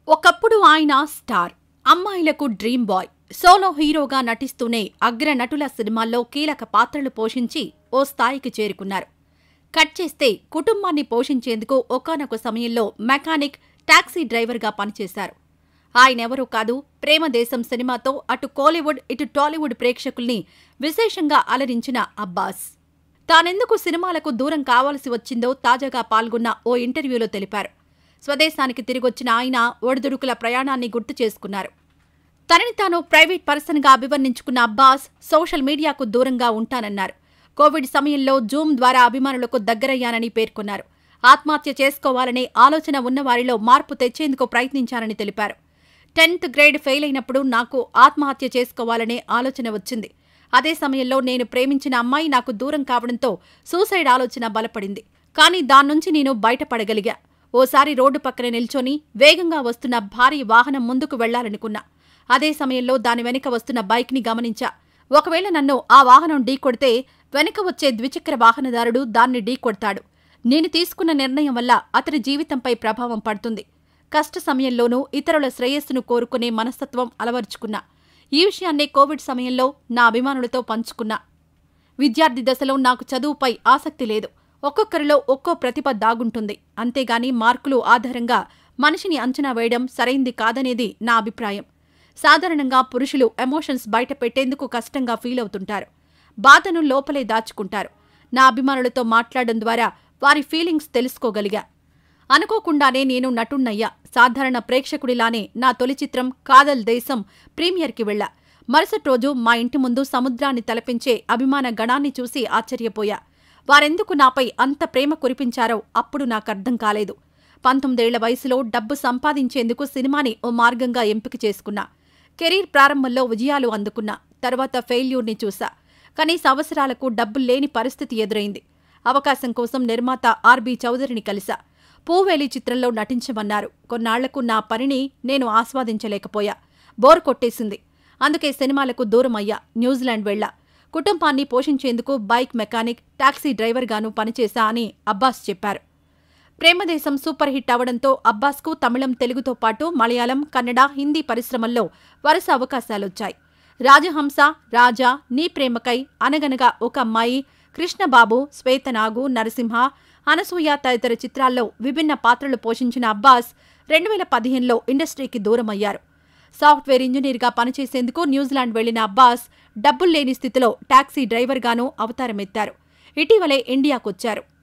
ఒకప్పుడు ఆయన స్టార్ అమ్మాయిలకు డ్రీమ్ బాయ్ సోలో హీరోగా నటిస్తూనే అగ్ర నటుల సినిమాల్లో కీలక పాత్రలు పోషించి ఓ స్థాయికి చేరుకున్నారు కట్ చేస్తే కుటుంబాన్ని పోషించేందుకు ఒకానొక సమయంలో మెకానిక్ టాక్సీ డ్రైవర్గా పనిచేశారు ఆయనెవరూ కాదు ప్రేమదేశం సినిమాతో అటు కోలీవుడ్ ఇటు టాలీవుడ్ ప్రేక్షకుల్ని విశేషంగా అలరించిన అబ్బాస్ తానెందుకు సినిమాలకు దూరం కావాల్సి వచ్చిందో తాజాగా పాల్గొన్న ఓ ఇంటర్వ్యూలో తెలిపారు స్వదేశానికి తిరిగొచ్చిన ఆయన ఒడిదుడుకుల ప్రయాణాన్ని గుర్తు చేసుకున్నారు తనని తాను ప్రైవేట్ పర్సన్గా అభివర్ణించుకున్న అబ్బాస్ సోషల్ మీడియాకు దూరంగా ఉంటానన్నారు కోవిడ్ సమయంలో జూమ్ ద్వారా అభిమానులకు దగ్గరయ్యానని పేర్కొన్నారు ఆత్మహత్య చేసుకోవాలనే ఆలోచన ఉన్నవారిలో మార్పు తెచ్చేందుకు ప్రయత్నించానని తెలిపారు టెన్త్ గ్రేడ్ ఫెయిల్ అయినప్పుడు నాకు ఆత్మహత్య చేసుకోవాలనే ఆలోచన వచ్చింది అదే సమయంలో నేను ప్రేమించిన అమ్మాయి నాకు దూరం కావడంతో సూసైడ్ ఆలోచన బలపడింది కానీ దాన్నుంచి నేను బయటపడగలిగా ఓసారి రోడ్డు పక్కన నిల్చొని వేగంగా వస్తున్న భారీ వాహనం ముందుకు వెళ్లాలనుకున్నా అదే సమయంలో దాని వెనుక వస్తున్న బైక్ని గమనించా ఒకవేళ నన్ను ఆ వాహనం ఢీకొడితే వెనుక వచ్చే ద్విచక్ర వాహనదారుడు దాన్ని ఢీకొడతాడు నేను తీసుకున్న నిర్ణయం వల్ల అతని జీవితంపై ప్రభావం పడుతుంది కష్ట సమయంలోనూ ఇతరుల శ్రేయస్సును కోరుకునే మనస్తత్వం అలవర్చుకున్నా ఈ విషయాన్నే కోవిడ్ సమయంలో నా అభిమానులతో పంచుకున్నా విద్యార్థి దశలో నాకు చదువుపై ఆసక్తి లేదు ఒక్కొక్కరిలో ఒక్కో ప్రతిభ దాగుంటుంది అంతేగాని మార్కులు ఆధారంగా మనిషిని అంచనా వేయడం సరైంది కాదనేది నా అభిప్రాయం సాధారణంగా పురుషులు ఎమోషన్స్ బయట పెట్టేందుకు కష్టంగా ఫీల్ అవుతుంటారు బాధను లోపలే దాచుకుంటారు నా అభిమానులతో మాట్లాడడం ద్వారా వారి ఫీలింగ్స్ తెలుసుకోగలిగా అనుకోకుండానే నేను నటున్నయ్యా సాధారణ ప్రేక్షకుడిలానే నా తొలి చిత్రం కాదల్ దేశం ప్రీమియర్కి వెళ్లా మరుసటి రోజు మా ఇంటి ముందు సముద్రాన్ని తలపించే అభిమాన గణాన్ని చూసి ఆశ్చర్యపోయా వారెందుకు నాపై అంత ప్రేమ కురిపించారో అప్పుడు నాకర్థం కాలేదు పంతొమ్మిదేళ్ల వయసులో డబ్బు సంపాదించేందుకు సినిమాని ఓ మార్గంగా ఎంపిక చేసుకున్నా కెరీర్ ప్రారంభంలో విజయాలు అందుకున్నా తర్వాత ఫెయిల్యూర్ని చూసా కనీస అవసరాలకు డబ్బులు లేని పరిస్థితి ఎదురైంది అవకాశం కోసం నిర్మాత ఆర్బీ చౌదరిని కలిసా పూవేలి చిత్రంలో నటించమన్నారు కొన్నాళ్లకు నా పనిని నేను ఆస్వాదించలేకపోయా బోర్ కొట్టేసింది అందుకే సినిమాలకు దూరం అయ్యా న్యూజిలాండ్ వెళ్లా కుటుంబాన్ని పోషించేందుకు బైక్ మెకానిక్ టాక్సీ డ్రైవర్గాను పనిచేశా అని అబ్బాస్ చెప్పారు ప్రేమదేశం సూపర్ హిట్ అవడంతో అబ్బాస్కు తమిళం తెలుగుతో పాటు మలయాళం కన్నడ హిందీ పరిశ్రమల్లో వరుస అవకాశాలొచ్చాయి రాజహంస రాజా నీ ప్రేమకై అనగనగా ఒక అమ్మాయి కృష్ణబాబు శ్వేతనాగు నరసింహ అనసూయ తదితర చిత్రాల్లో విభిన్న పాత్రలు పోషించిన అబ్బాస్ రెండు వేల పదిహేనులో ఇండస్ట్రీకి దూరమయ్యారు సాఫ్ట్వేర్ ఇంజనీర్గా పనిచేసేందుకు న్యూజిలాండ్ వెళ్లిన అబ్బాస్ డబ్బుల్లేని స్థితిలో టాక్సీ డ్రైవర్గానూ అవతారమెత్తారు ఇటీవలే ఇండియాకొచ్చారు